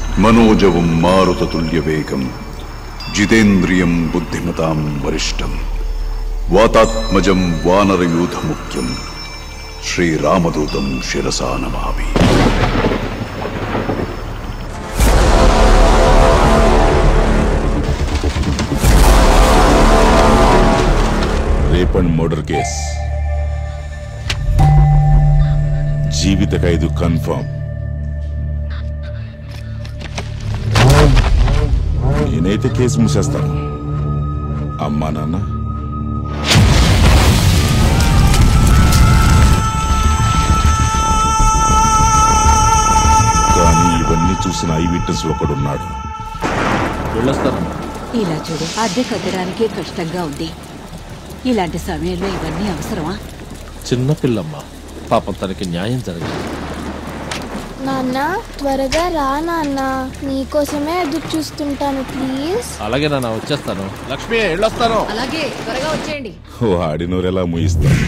మనోజవం మారుతతుల్యవేగం జితేంద్రియం బుద్ధిమతాం వరిష్టం వాతాత్మజం వానరయూధముఖ్యం శ్రీరామదూతం శిరసా నమామి రేప్ అండ్ మర్డర్ కేస్ జీవిత ఖైదు కన్ఫర్మ్ నేనైతే కేసు మూసేస్తాను అమ్మా నాన్న కానీ ఇవన్నీ చూసిన ఐ విట్నెస్ ఒకడున్నాడు వెళ్ళొస్తానమ్మా ఇలా చూడు అద్దె కట్టడానికే కష్టంగా ఉంది ఇలాంటి సమయంలో ఇవన్నీ అవసరమా చిన్న పిల్లమ్మ పాపం తనకి న్యాయం జరగాలి నాన్న త్వరగా రా నాన్న నీకోసమే ఎదురు చూస్తుంటాను ప్లీజ్ అలాగే నాన్న వచ్చేస్తాను లక్ష్మి వెళ్ళొస్తాను అలాగే త్వరగా వచ్చేయండి వాడినోరెలా ముయిస్తాను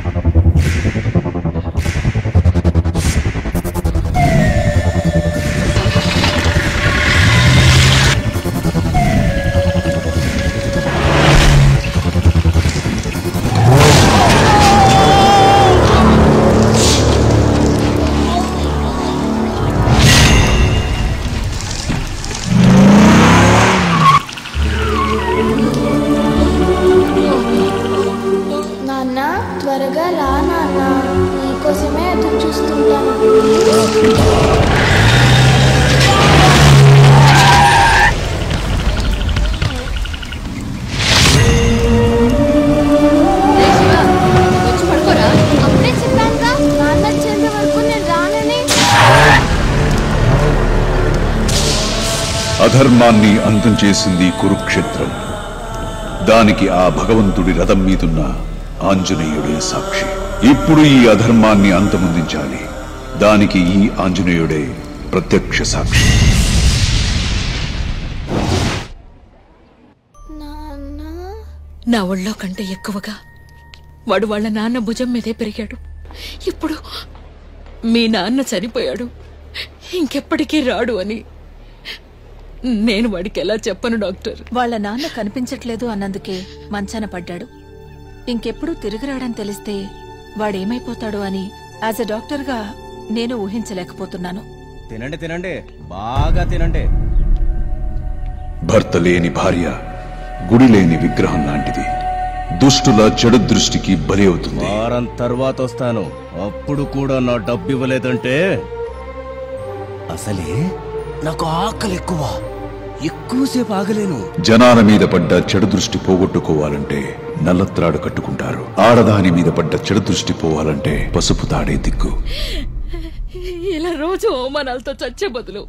నాన్న త్వరగా రా నాన్న నీకోసమే ఎదురు చూస్తుంటాను ప్లీజ్ వచ్చి పడుకోరా అప్పుడే చెప్పానుగా నాన్న వచ్చేంత వరకు నేను రానని అధర్మాన్ని అంతం చేసింది కురుక్షేత్రం దానికి ఆ భగవంతుడి రథం మీదున్న ఆంజనేయుడే సాక్షి ఇప్పుడు ఈ అధర్మాన్ని అంతమొందించాలి దానికి ఈ ఆంజనేయుడే ప్రత్యక్ష సాక్షి నాన్న నా ఒళ్ళో కంటే ఎక్కువగా వాడు వాళ్ళ నాన్న భుజం మీదే పెరిగాడు ఇప్పుడు మీ నాన్న చనిపోయాడు ఇంకెప్పటికీ రాడు అని నేను వాడికి ఎలా చెప్పను డాక్టర్ వాళ్ళ నాన్న కనిపించట్లేదు అన్నందుకే మంచాన పడ్డాడు ఇంకెప్పుడు తిరిగి రాడని తెలిస్తే వాడేమైపోతాడో అని యాజ్ ఎ డాక్టర్గా నేను ఊహించలేకపోతున్నాను తినండి తినండి బాగా తినండి భర్త లేని భార్య గుడి లేని విగ్రహం లాంటిది దుష్టుల చెడు దృష్టికి బలి అవుతుంది వారం తర్వాత వస్తాను అప్పుడు కూడా నా డబ్బు ఇవ్వలేదంటే అసలే నాకు ఆకలి ఎక్కువ ఎక్కువసేపు ఆగలేను జనాల మీద పడ్డ చెడు దృష్టి పోగొట్టుకోవాలంటే నల్లత్రాడు కట్టుకుంటారు ఆడదాని మీద పడ్డ చెడు దృష్టి పోవాలంటే పసుపు తాడే దిక్కు ఇలా రోజు అవమానాలతో చచ్చే బదులు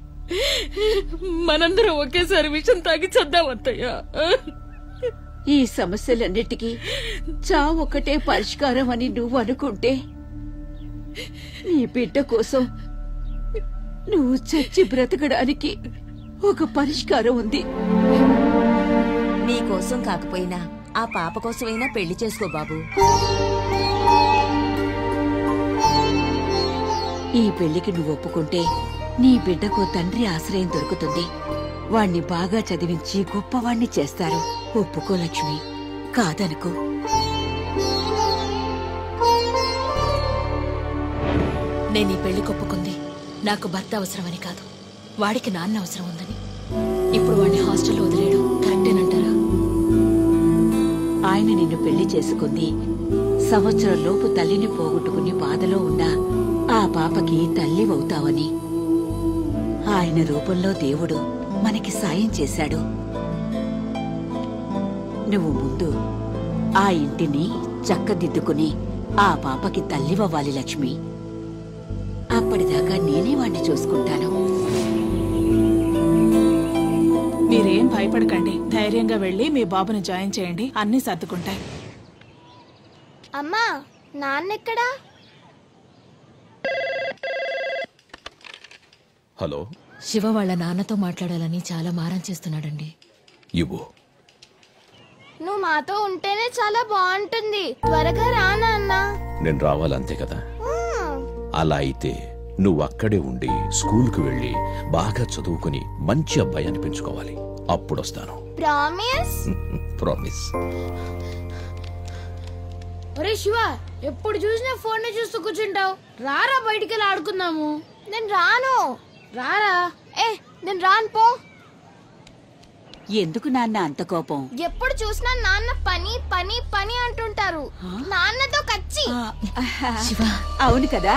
మనందరం ఒకేసారి విషం తాగి చద్దామత్తయ్యా ఈ సమస్యలన్నిటికీ చావు ఒకటే పరిష్కారం అని నువ్వు అనుకుంటే నీ బిడ్డ కోసం నువ్వు చచ్చి బ్రతకడానికి ఒక పరిష్కారం ఉంది నీ కోసం కాకపోయినా ఆ పాప కోసమైనా పెళ్లి చేసుకో బాబు ఈ పెళ్లికి నువ్వు ఒప్పుకుంటే నీ బిడ్డకు తండ్రి ఆశ్రయం దొరుకుతుంది వాణ్ణి బాగా చదివించి గొప్పవాణ్ణి చేస్తారు ఒప్పుకో లక్ష్మి కాదనుకో నేను ఈ పెళ్లి కొప్పుకుంది నాకు భర్త అవసరమని కాదు వాడికి నాన్న అవసరం ఉందని ఇప్పుడు వాడిని హాస్టల్లో వదిలేయడం కరెక్టేనంటారా ఆయన నిన్ను పెళ్లి చేసుకుంది సంవత్సరం లోపు తల్లిని పోగొట్టుకుని బాధలో ఉన్నా ఆ పాపకి తల్లి అవుతావని ఆయన రూపంలో దేవుడు మనకి సాయం చేశాడు నువ్వు ముందు ఆ ఇంటిని చక్కదిద్దుకుని ఆ పాపకి తల్లివ్వాలి లక్ష్మి అప్పటిదాకా నేనే వాణ్ణి చూసుకుంటాను మీరేం భయపడకండి ధైర్యంగా వెళ్ళి మీ బాబుని జాయిన్ చేయండి అన్ని సర్దుకుంటాయి అమ్మా నాన్న ఎక్కడా హలో శివ వాళ్ళ నాన్నతో మాట్లాడాలని చాలా మారం చేస్తున్నాడండి ఇవ్వు నువ్వు మాతో ఉంటేనే చాలా బాగుంటుంది త్వరగా రా నాన్న నేను రావాలంతే కదా అలా అయితే నువ్వు అక్కడే ఉండి స్కూల్కి వెళ్ళి బాగా చదువుకుని మంచి అబ్బాయి అనిపించుకోవాలి అప్పుడొస్తాను ప్రామిస్ ప్రామిస్ ఒరే శివ ఎప్పుడు చూసినా ఫోన్ చూస్తూ కూర్చుంటావు రారా బయటికి వెళ్ళి ఆడుకుందాము నేను రాను రారా ఏ నేను రాను పో ఎందుకు నాన్న అంత కోపం ఎప్పుడు చూసినా నాన్న పని పని పని అంటుంటారు నాన్నతో కచ్చి అవును కదా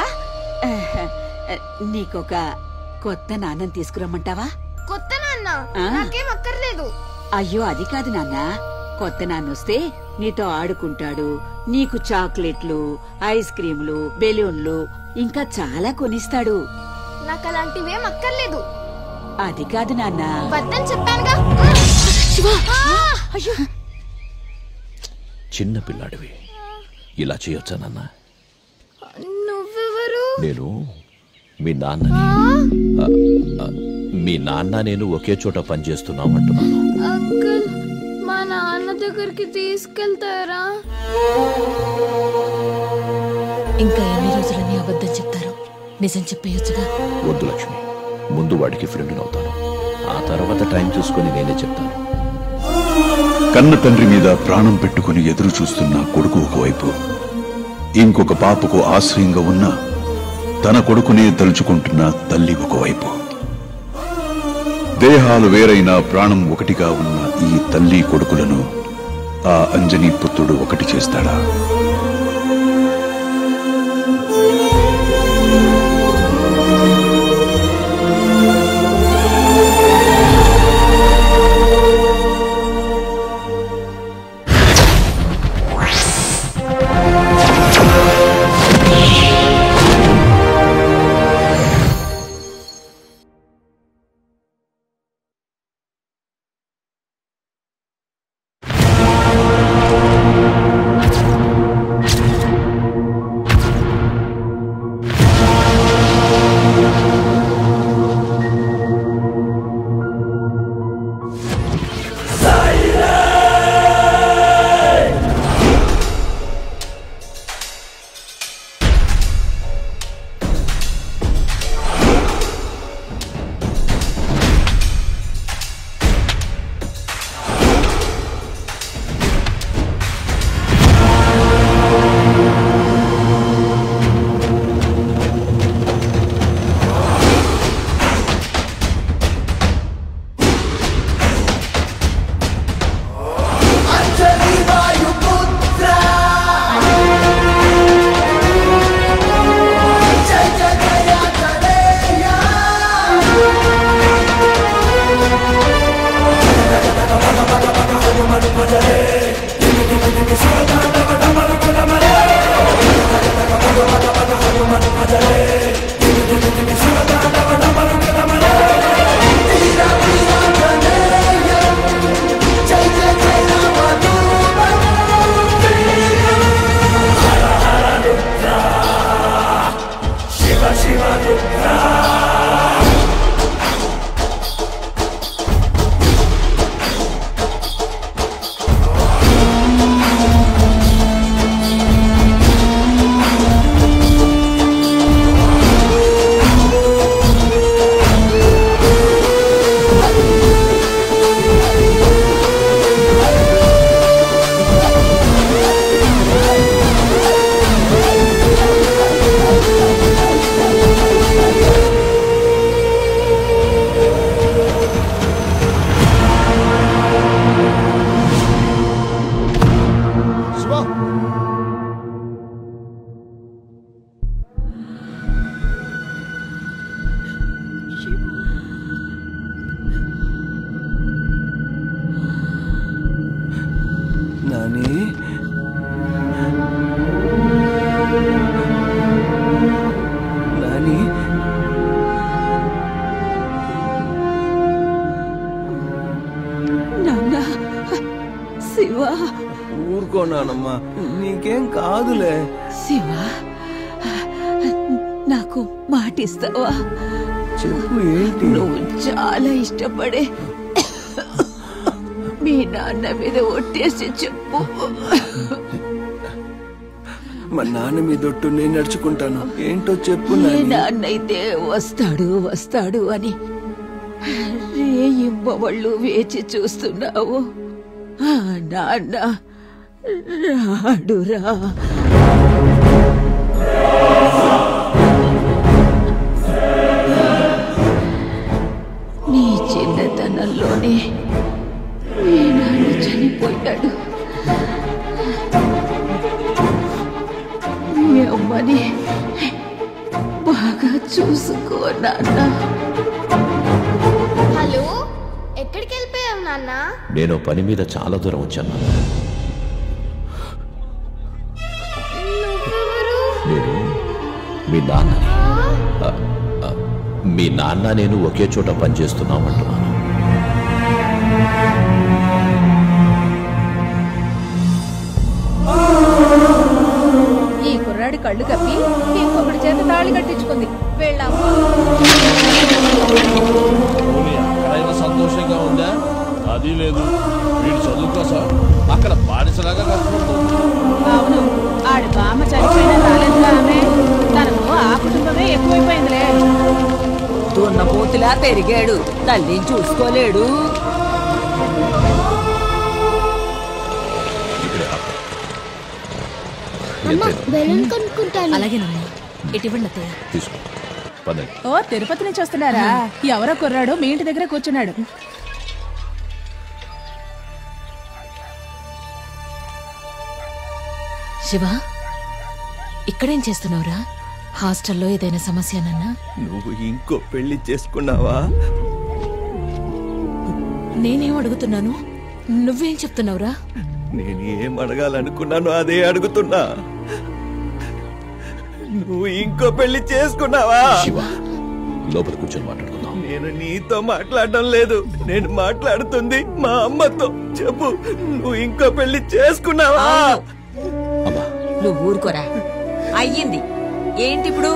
నీకొక కొత్త నాన్నని తీసుకురమ్మంటావా కొత్త నాన్న ఆ? నాకేం అక్కర్లేదు అయ్యో అది కాదు నాన్న కొత్త నాన్న వస్తే నీతో ఆడుకుంటాడు నీకు చాక్లెట్లు ఐస్ క్రీంలు బెలూన్లు ఇంకా చాలా కొనిస్తాడు నాకు అలాంటివేం అక్కర్లేదు అది కాదు నాన్న వద్దని చెప్పానుగా ఆ! అయ్యో చిన్న పిల్లాడివి ఇలా చేయొచ్చా నాన్న నువ్వెవరు నేను మీ నాన్నని ఆ, ఆ, మీ నాన్న నేను ఒకే చోట పనిచేస్తున్నాం అంటున్నాను అంకుల్ మా నాన్న దగ్గరికి తీసుకెళ్తారా ఇంకా ఎన్ని రోజులని అబద్ధం చెప్తారు నిజం చెప్పేయొచ్చుగా వద్దు లక్ష్మి ముందు వాడికి ఫ్రెండ్ అవుతాను ఆ తర్వాత టైం చూసుకొని నేనే చెప్తాను కన్న తండ్రి మీద ప్రాణం పెట్టుకుని ఎదురు చూస్తున్న కొడుకు ఒకవైపు ఇంకొక పాపకు ఆశ్రయంగా ఉన్న తన కొడుకునే తలుచుకుంటున్న తల్లి ఒకవైపు దేహాలు వేరైన ప్రాణం ఒకటిగా ఉన్న ఈ తల్లి కొడుకులను ఆ అంజనీ పుత్రుడు ఒకటి చేస్తాడా నాని నాని నాన్న శివ ఊరుకో నానమ్మా నీకేం కాదులే శివ నాకు మాటిస్తావా చెప్పు ఏంటి నువ్వు చాలా ఇష్టపడే మీ నాన్న మీద ఒట్టేసి చెప్పు మా నాన్న మీ దొట్టు నేను నడుచుకుంటాను ఏంటో చెప్పు ఏ నాని. నాన్నైతే వస్తాడు వస్తాడు అని రేయింబవళ్ళు వేచి చూస్తున్నావు ఆ నాన్న రాడురా నీ చిన్నతనంలోనే మీ నాన్న చనిపోయాడు మీ అమ్మని బాగా చూసుకో నాన్న హలో ఎక్కడికి వెళ్ళిపోయావు నాన్న నేను పని మీద చాలా దూరం వచ్చాను నాన్న. నువ్వెవరు నేను మీ నాన్నని ఆ, ఆ, మీ నాన్న నేను ఒకే చోట పనిచేస్తున్నామంటున్నాను ఈ కుర్రాడి కళ్ళు కప్పి ఇంకొకటి చేత తాళి కట్టించుకుంది వెళ్ళాం ఎక్కడైనా సంతోషంగా ఉందా అది లేదు వీడు చదువు కోసం అక్కడ బానిసలాగా కష్టపడుతుంది అవును ఆడి బామ్మ చనిపోయిన రాలేదుగా ఆమె తనకు ఆ కుటుంబమే ఎక్కువైపోయిందిలే దున్నపోతులా పెరిగాడు తల్లిని చూసుకోలేడు అమ్మ బెలూన్ కొనుక్కుంటాను అలాగేనమ్మా ఇటీవండి అత్తయ్య తీసుకో పదండి ఓ తిరుపతి నుంచి వస్తున్నారా ఎవరో కుర్రాడు మీ ఇంటి దగ్గర కూర్చున్నాడు శివ ఇక్కడేం చేస్తున్నావురా హాస్టల్లో ఏదైనా సమస్యనన్నా నువ్వు ఇంకో పెళ్లి చేసుకున్నావా నేనేం అడుగుతున్నాను నువ్వేం చెప్తున్నావురా నేను ఏం అడగాలనుకున్నానో అదే అడుగుతున్నా నువ్వు ఇంకో పెళ్లి చేసుకున్నావా శివ లోపల కూర్చొని మాట్లాడుకుందాం నేను నీతో మాట్లాడడం లేదు నేను మాట్లాడుతుంది మా అమ్మతో చెప్పు నువ్వు ఇంకో పెళ్లి చేసుకున్నావా అమ్మా నువ్వు ఊరుకోరా అయ్యింది ఏంటి ఇప్పుడు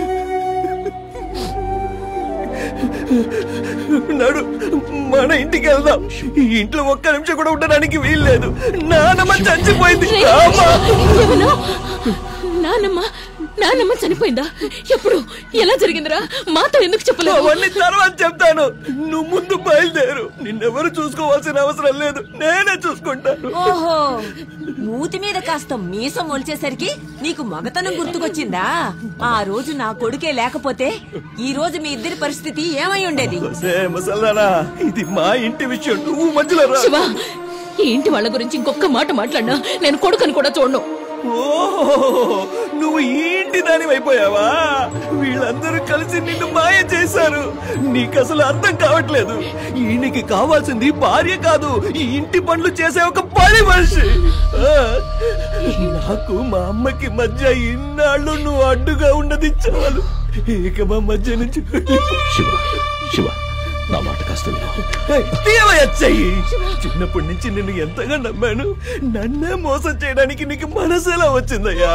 నడు మన ఇంటికి వెళ్దాం ఈ ఇంట్లో ఒక్క నిమిషం కూడా ఉండడానికి వీల్లేదు నానమ్మ చచ్చిపోయింది రామ్మా. ఏమన్నా? నానమ్మ నానమ్మ చనిపోయిందా ఎప్పుడు ఎలా జరిగిందిరా మాతో ఎందుకు చెప్పలేదు అవన్నీ తర్వాత చెప్తాను నువ్వు ముందు బయలుదేరు నిన్నెవరు చూసుకోవాల్సిన అవసరం లేదు నేనే చూసుకుంటాను ఓహో మూతి మీద కాస్త మీసం మొలిచేసరికి నీకు మగతనం గుర్తుకొచ్చిందా ఆ రోజు నా కొడుకే లేకపోతే ఈ రోజు మీ ఇద్దరి పరిస్థితి ఏమై ఉండేది ఒసే ముసల్దానా ఇది మా ఇంటి విషయం నువ్వు మధ్యలో రా శివ ఈ ఇంటి వాళ్ళ గురించి ఇంకొక మాట మాట్లాడినా నేను కొడుకని కూడా చూడను ఓహో నువ్వు ఈ ఇంటి దాని అయిపోయావా వీళ్ళందరూ కలిసి నిన్ను మాయ చేశారు నీకు అసలు అర్థం కావట్లేదు ఈయనకి కావాల్సింది భార్య కాదు ఈ ఇంటి పనులు చేసే ఒక పని మనిషి ఆ, నాకు మా అమ్మకి మధ్య ఇన్నాళ్ళు నువ్వు అడ్డుగా ఉన్నది చాలు ఇక మా మధ్య నుంచి శివ శివ నా మాట కాస్త విను తీయవయ్య చెయ్యి చిన్నప్పటి నుంచి నిన్ను ఎంతగా నమ్మాను నన్నే మోసం చేయడానికి నీకు మనసు ఎలా వచ్చిందయ్యా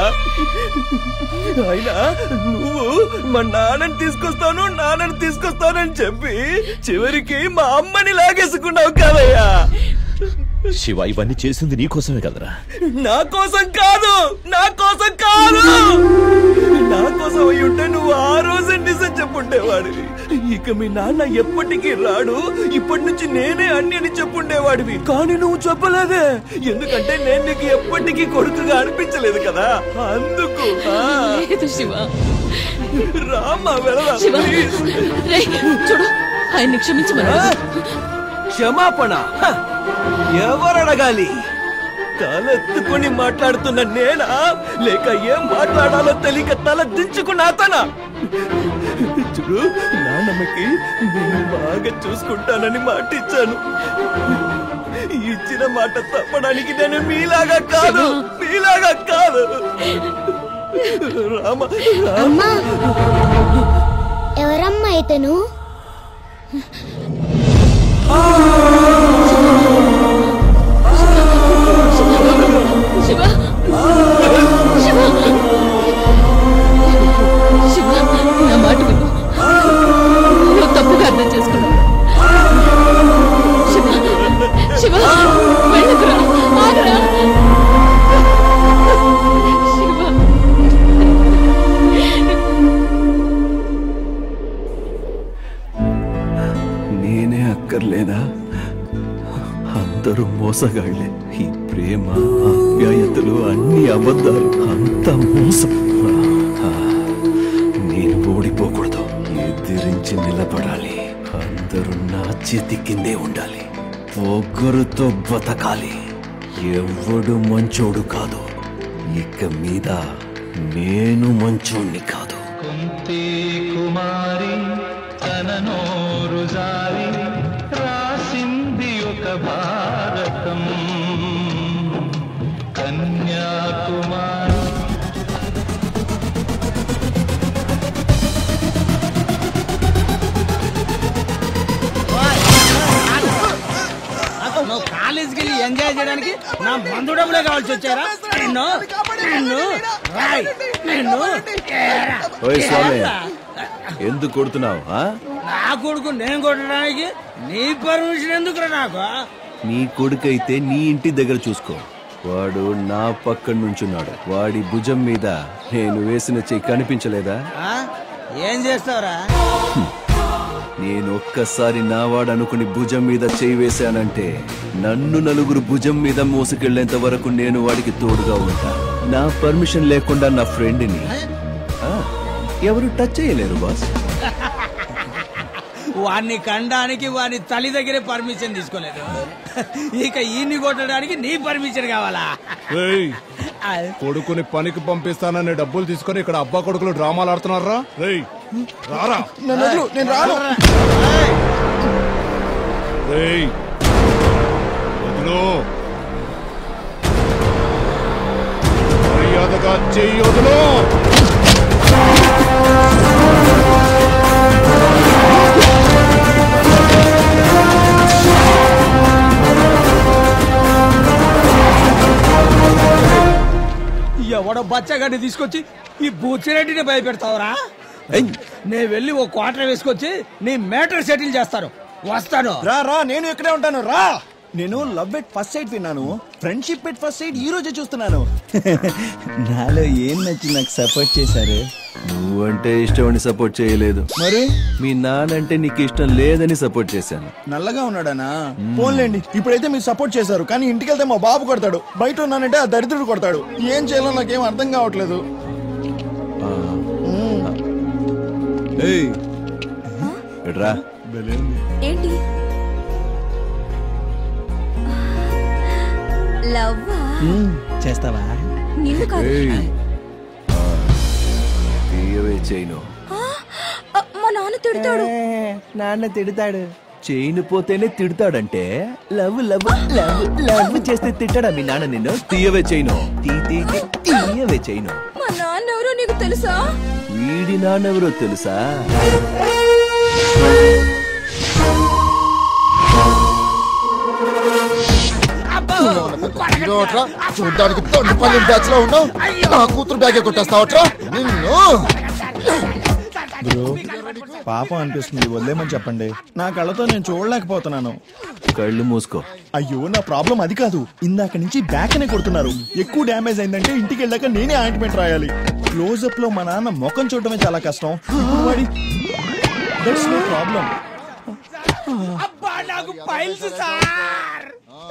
అయినా నువ్వు మా నాన్నని తీసుకొస్తాను నాన్నని తీసుకొస్తానని చెప్పి చివరికి మా అమ్మని లాగేసుకున్నావు కదయ్యా శివ ఇవన్నీ చేసింది నీకోసమే కదరా నా కోసం కాదు నా కోసం కాదు నా కోసం అయి ఉంటే నువ్వు ఆ రోజే నిజం చెప్పుండేవాడివి ఇక మీ నాన్న ఎప్పటికీ రాడు ఇప్పటి నుంచి నేనే అన్ని అని చెప్పుండేవాడివి కానీ నువ్వు చెప్పలేదే ఎందుకంటే నేను నీకు ఎప్పటికీ కొడుకుగా అనిపించలేదు కదా అందుకు ఆ. లేదు శివ రామ్మా వెళదాం శివ please. రేయ్, చూడు ఆయన్ని క్షమించమని క్షమాపణ హ! ఎవరు అడగాలి తలెత్తుకుని మాట్లాడుతున్న నేనా లేక ఏం మాట్లాడాలో తెలియక తల దించుకున్న అతనా చూడు నాన్నమ్మకి నేను బాగా చూసుకుంటానని మాట ఇచ్చాను ఇచ్చిన మాట తప్పడానికి నేను మీలాగా కాదు మీలాగా కాదు రామ అమ్మా ఎవరమ్మా ఇతను శివ శివ శివ నా మాట విను నువ్వు తప్పుగా అర్థం చేసుకున్నావు శివ శివ వెళ్ళకురా ఆగరా శివ అక్కర్లేదా అందరూ మోసగాళ్లే ఈ ప్రేమ ఆప్యాయతలు అన్ని అబద్ధాలు అంత మోసం ఆ, నేను ఓడిపోకూడదు ఎదిరించి నిలబడాలి అందరూ నా చేతి కిందే ఉండాలి పొగరుతో బతకాలి ఎవడు మంచోడు కాదు ఇక మీద నేను మంచోణ్ణి కాదు కుమారి తన నోరు జారి రాసింది ఒక భారతం కన్యాకుమారి నువ్వు కాలేజీకి వెళ్ళి ఎంజాయ్ చేయడానికి నా మందు డబ్బులే కావాల్సి వచ్చారా నిన్ను నిన్ను రాయ్ నిన్ను ఏరా. ఓయ్ స్వామి ఏరా. ఎందుకు కొడుతున్నావు ఆ? నా కొడుకు నేను కొట్టడానికి నీ పర్మిషన్ ఎందుకురా నాకు నీ కొడుకైతే నీ ఇంటి దగ్గర చూసుకో వాడు నా పక్కన నుంచున్నాడు వాడి భుజం మీద నేను వేసిన చెయ్యి కనిపించలేదా ఆ? ఏం చేస్తావురా నేను ఒక్కసారి నావాడు అనుకుని భుజం మీద చేయి వేశానంటే నన్ను నలుగురు భుజం మీద మోసుకెళ్లేంత వరకు నేను వాడికి తోడుగా ఉంటా నా పర్మిషన్ లేకుండా నా ఫ్రెండ్ని ఆ, ఎవరు టచ్ చేయలేరు బాస్ వాడిని కండానికి వాని తల్లి దగ్గరే పర్మిషన్ తీసుకోలేదు ఇక ఈయన్ని కొట్టడానికి నీ పర్మిషన్ కావాలా రేయ్, కొడుకుని పనికి పంపిస్తానని డబ్బులు తీసుకొని ఇక్కడ అబ్బా కొడుకులు డ్రామాలు ఆడుతున్నారా రేయ్ రారా నన్ను వదిలు, నేను రాను రేయ్ వదిలు మర్యాదగా చెయ్యి వదులు ఎవడో బచ్చగాడిని తీసుకొచ్చి ఈ బూచిరెడ్డిని భయపెడతావురా నేను వెళ్ళి ఓ క్వార్టర్ వేసుకొచ్చి నీ మేటర్ సెటిల్ చేస్తాను వస్తాను రా రా నేను ఇక్కడే ఉంటాను రా నేను లవ్ ఎట్ ఫస్ట్ సైడ్ విన్నాను ఫ్రెండ్షిప్ ఎట్ ఫస్ట్ సైడ్ ఈ రోజే చూస్తున్నాను నాలో ఏం నచ్చి నాకు సపోర్ట్ చేశారు నువ్వంటే ఇష్టమని సపోర్ట్ చేయలేదు మరి మీ నానంటే నీకు ఇష్టం లేదని సపోర్ట్ చేశాను నల్లగా ఉన్నాడనా పోన్లేండి ఇప్పుడైతే మీరు సపోర్ట్ చేశారు కానీ ఇంటికి వెళ్తే మా బాబు కొడతాడు బయట ఉన్నానంటే ఆ దరిద్రుడు కొడతాడు ఏం చేయాలో నాకేం అర్థం కావట్లేదు ఏయ్, ఇట్రా ఏంటి లవ్వా చేస్తావా నిన్ను కాదు ఏయ్. తీయవే చైను ఆ, మా నాన్న తిడతాడు నాన్న తిడతాడు చైన్ పోతేనే తిడతాడంటే లవ్ లవ్ లవ్ లవ్ చేస్తే తిట్టాడా మీ నాన్న నిన్ను తీయవే చైను తీ తీ తీ, తీయవే చైను మా నాన్న ఎవరో నీకు తెలుసా వీడి నాన్నెవరో తెలుసా ఇదోట్రా చూడ్డానికి తొండిపల్లి బ్యాచ్ లో ఉన్నావు నా కూతురు బ్యాగే కొట్టేస్తావట్రా నిన్ను బ్రో పాపం అనిపిస్తుంది వదిలేమని చెప్పండి నా కళ్ళతో నేను చూడలేకపోతున్నాను కళ్ళు మూసుకో అయ్యో నా ప్రాబ్లం అది కాదు ఇందాక నుంచి బ్యాక్ అనే కొడుతున్నారు ఎక్కువ డ్యామేజ్ అయిందంటే ఇంటికి వెళ్ళాక నేనే ఆయింట్మెంట్ రాయాలి క్లోజప్ లో మా నాన్న ముఖం చూడటమే చాలా కష్టం ఇప్పుడు వాడి దట్స్ నో ప్రాబ్లం అబ్బా నాకు పైల్స్ సార్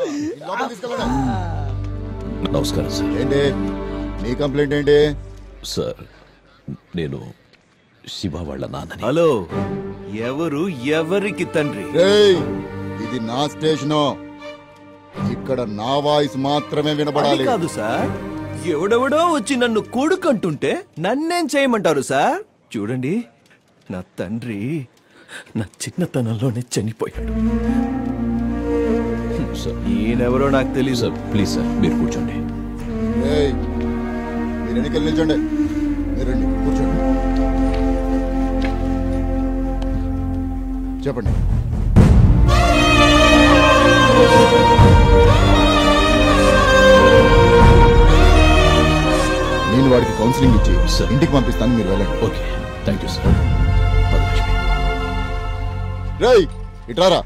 నమస్కారం సార్ ఏంటి నీ కంప్లైంట్ ఏంటి సార్ నేను శివ వాళ్ళ నాన్నని హలో ఎవరు ఎవరికి తండ్రి రేయ్ ఇది నా స్టేషను ఇక్కడ నా వాయిస్ మాత్రమే అది వినబడాలి కాదు సార్ ఎవడెవడో వచ్చి నన్ను కొడుకంటుంటే నన్నేం చేయమంటారు సార్ చూడండి నా తండ్రి నా చిన్నతనంలోనే చనిపోయాడు సార్ ఈయనెవరో నాకు తెలియదు సార్ ప్లీజ్ సార్ మీరు కూర్చోండి రేయ్ మీరు ఎన్నికలు నిల్చోండి మీరు రండి కూర్చోండి చెప్పండి నేను వాడికి కౌన్సిలింగ్ ఇచ్చి ఇంటికి పంపిస్తాను మీరు వెళ్ళండి ఓకే థ్యాంక్ యూ సార్ రేయ్ ఇట్రారా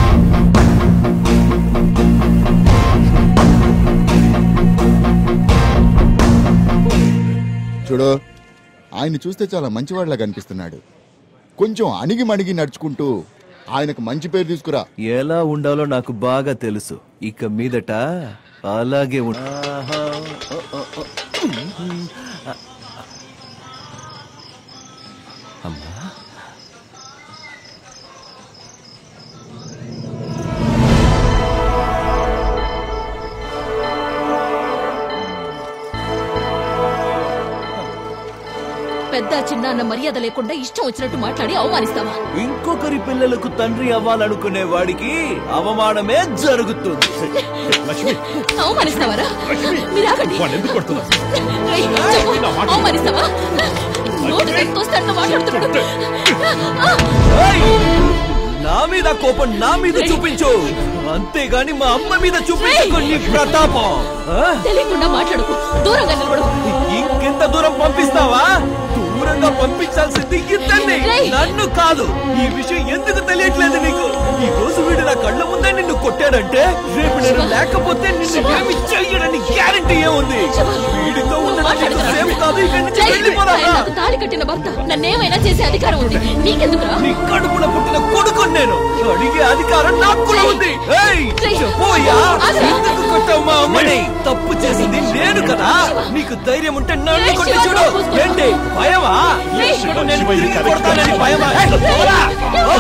చూడు ఆయన చూస్తే చాలా మంచివాడిలా కనిపిస్తున్నాడు కొంచెం అణిగి మణిగి నడుచుకుంటూ ఆయనకు మంచి పేరు తీసుకురా ఎలా ఉండాలో నాకు బాగా తెలుసు ఇక మీదట అలాగే ఉండ అమ్మా పెద్ద చిన్న అన్న మర్యాద లేకుండా ఇష్టం వచ్చినట్టు మాట్లాడి అవమానిస్తావా ఇంకొకరి పిల్లలకు తండ్రి అవ్వాలనుకునే వాడికి అవమానమే జరుగుతుంది అవమానిస్తావారా మీరు ఆగండి రేయ్, చెప్పు, అవమానిస్తావా నోటి తోస్తాడు మాట్లాడుతున్నాడు ఏయ్! నా మీద కోపం నా మీద చూపించు అంతేగాని మా అమ్మ మీద చూపించుకో నీ ప్రతాపం ఆ? తెలియకుండా మాట్లాడుకు దూరంగా నిలబడు ఇంకెంత దూరం పంపిస్తావా దూరంగా పంపించాల్సింది ఇద్దరిని రేయ్! నన్ను కాదు ఈ విషయం ఎందుకు తెలియట్లేదు నీకు ఈ రోజు వీడు నా కళ్ళ ముందే నిన్ను కొట్టాడంటే రేపు నేను లేకపోతే నిన్ను ఏమి చెయ్యడని గ్యారంటీ ఏముంది వీడితో ఉండడం నీకు సేఫ్ కాదు ఇక్కడి నుంచి రేయ్, వెళ్ళిపోరా ఆయన నాకు తాళి కట్టిన భర్త నన్నేమైనా చేసే అధికారం ఉంది నీకెందుకురా నీ కడుపున పుట్టిన కొడుకు నేను అడిగే అధికారం నాకు కూడా ఉంది ఏయ్, రేయ్, చెప్పోయ్యా ఆగ్రా. ఎందుకు కొట్టావు మా అమ్మని తప్పు చేసింది నేను కదా నీకు ధైర్యం ఉంటే నన్ను రేయ్, కొట్టి శివ, చూడు నోరు మూసుకో. ఏంటి భయమా రేయ్. ఇప్పుడు నేను తిరిగి కొడతానని భయమా ఏయ్, పోరా. ఓ.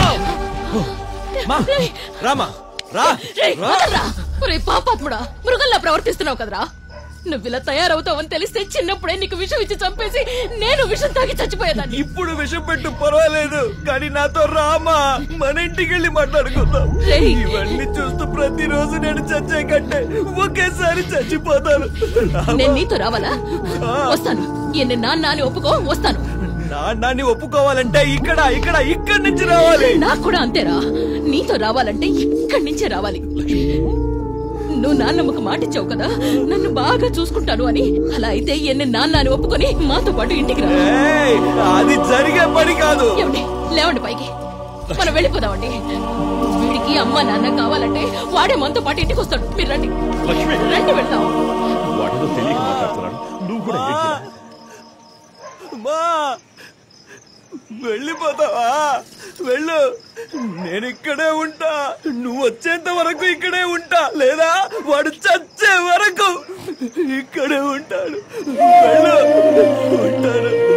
మా, రామా రా రేయ్, రా. వదలరా. ఒరేయ్ పాపాత్ముడా మృగంలా ప్రవర్తిస్తున్నావు కదరా నువ్వు ఇలా తయారవుతావని తెలిస్తే చిన్నప్పుడే నీకు విషం ఇచ్చి చంపేసి నేను విషం తాగి చచ్చిపోయేదాన్ని ఇప్పుడు విషయం పెట్టు పర్వాలేదు కానీ నాతో రామా మన ఇంటికి వెళ్ళి మాట్లాడుకుందాం రేయ్. ఇవన్నీ చూస్తూ ప్రతిరోజు నేను చచ్చే కంటే ఒకేసారి చచ్చిపోతాను నేను నీతో రావాలా వస్తాను ఈయన నాన్న అని ఒప్పుకో వస్తాను నాన్నాన్ని ఒప్పుకోవాలంటే ఇక్కడ ఇక్కడ ఇక్కడి నుంచి రావాలి నాకు కూడా అంతేరా నీతో రావాలంటే ఇక్కడి నుంచే రావాలి నువ్వు నాన్నమ్మకు మాటిచ్చావు కదా నన్ను బాగా చూసుకుంటాను అని అలా అయితే ఎన్ని నాన్న అని ఒప్పుకొని మాతో పాటు ఇంటికి రా ఏయ్, అది జరిగే పని కాదు ఏమండి లేవండి పైకి మనం వెళ్ళిపోదామండి వీడికి అమ్మ నాన్న కావాలంటే వాడే మనతో పాటు ఇంటికి వస్తాడు మీరు రండి రండి వెళ్దాం వాడితో తెలియక మాట్లాడుతున్నాడు నువ్వు కూడా ఎగ్గిరా. మా వెళ్ళిపోతావా వెళ్ళు నేను ఇక్కడే ఉంటా నువ్వు వచ్చేంత వరకు ఇక్కడే ఉంటా లేదా వాడు చచ్చే వరకు ఇక్కడే ఉంటాడు వెళ్ళు ఉంటాను